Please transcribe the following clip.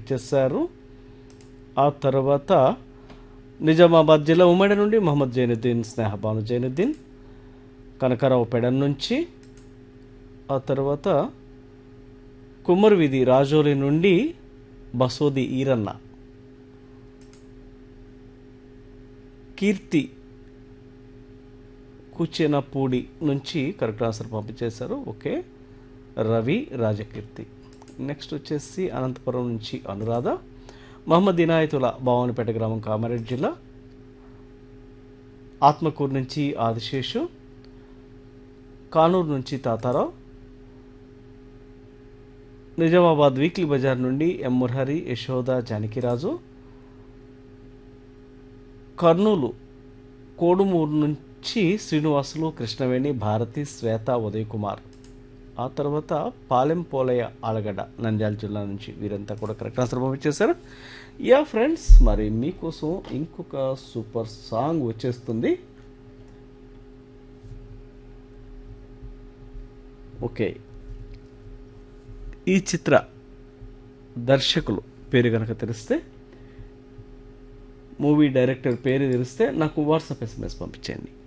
పంపించేశారు ఆ తర్వాత నిజామాబాద్ జిల్లా ఉమ్మడి నుండి మహమ్మద్ జైనుద్దీన్ స్నేహబాను జైనుద్దీన్ కనకరావు పెడన్ నుంచి ఆ తర్వాత కుమ్మరి వీధి రాజోలి నుండి బసోది ఈరన్న కీర్తి కూచెనపూడి నుంచి కరెక్ట్ ఆన్సర్ పంపించేశారు ఓకే రవి రాజకీర్తి నెక్స్ట్ వచ్చేసి అనంతపురం నుంచి అనురాధ మహమ్మద్ ఇనాయతుల భవానిపేట గ్రామం కామారెడ్డి జిల్లా ఆత్మకూరు నుంచి ఆదిశేషు కానూరు నుంచి తాతారావు నిజామాబాద్ వీక్లీ బజార్ నుండి ఎం మురహరి యశోద జానకిరాజు కర్నూలు కోడుమూరు నుంచి శ్రీనివాసులు కృష్ణవేణి భారతి శ్వేత ఉదయ్ కుమార్ ఆ తర్వాత పాలెం పోలయ్య ఆలగడ్డ నంద్యాల జిల్లా నుంచి వీరంతా కూడా కరెక్ట్ ఆన్సర్ పంపించేశారు యా ఫ్రెండ్స్ మరి మీకోసం ఇంకొక సూపర్ సాంగ్ వచ్చేస్తుంది ఓకే ఈ చిత్ర దర్శకులు పేరు కనుక తెలిస్తే మూవీ డైరెక్టర్ పేరు తెలిస్తే నాకు వాట్సాప్ ఎస్ఎంఎస్ పంపించండి